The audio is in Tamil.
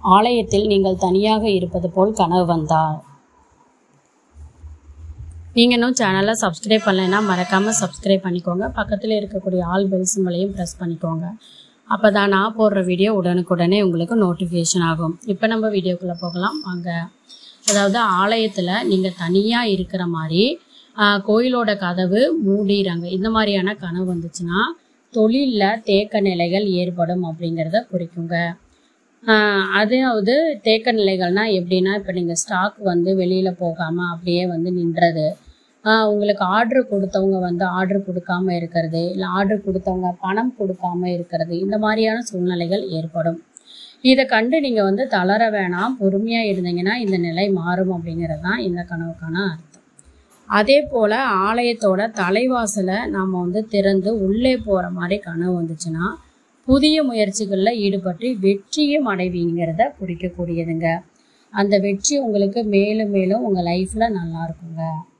ஆலயத்தில் நீங்கள் தனியாக இருப்பது போல் கனவு வந்தால் நீங்கள் இன்னும் சேனலை சப்ஸ்கிரைப் பண்ணலைன்னா மறக்காமல் சப்ஸ்கிரைப் பண்ணிக்கோங்க பக்கத்தில் இருக்கக்கூடிய ஆல் பெல் சிம்பளையும் ப்ரெஸ் பண்ணிக்கோங்க அப்போ தான் நான் போடுற வீடியோ உடனுக்குடனே உங்களுக்கு நோட்டிஃபிகேஷன் ஆகும் இப்போ நம்ம வீடியோக்குள்ளே போகலாம் வாங்க அதாவது ஆலயத்தில் நீங்கள் தனியாக இருக்கிற மாதிரி ஆஹ், கோயிலோட கதவு மூடிறாங்க இந்த மாதிரியான கனவு வந்துச்சுன்னா தொழிலில் தேக்க நிலைகள் ஏற்படும் அப்படிங்கிறத குறிக்குங்க ஆஹ், அதாவது தேக்க நிலைகள்னா எப்படின்னா இப்போ நீங்கள் ஸ்டாக் வந்து வெளியில் போகாமல் அப்படியே வந்து நின்றது ஆஹ், உங்களுக்கு ஆர்டர் கொடுத்தவங்க வந்து ஆர்டர் கொடுக்காம இருக்கிறது இல்லை ஆர்டர் கொடுத்தவங்க பணம் கொடுக்காம இருக்கிறது இந்த மாதிரியான சூழ்நிலைகள் ஏற்படும் இதை கண்டு நீங்கள் வந்து தளர வேணாம் பொறுமையாக இருந்தீங்கன்னா இந்த நிலை மாறும் அப்படிங்கிறது தான் இந்த கனவுக்கான அர்த்தம் அதே போல் ஆலயத்தோட தலைவாசலை நாம் வந்து திறந்து உள்ளே போகிற மாதிரி கனவு வந்துச்சுன்னா புதிய முயற்சிகளில் ஈடுபட்டு வெற்றியும் அடைவீங்கிறத குறிக்கக்கூடியதுங்க அந்த வெற்றி உங்களுக்கு மேலும் மேலும் உங்கள் லைஃப்பில் நல்லா இருக்குங்க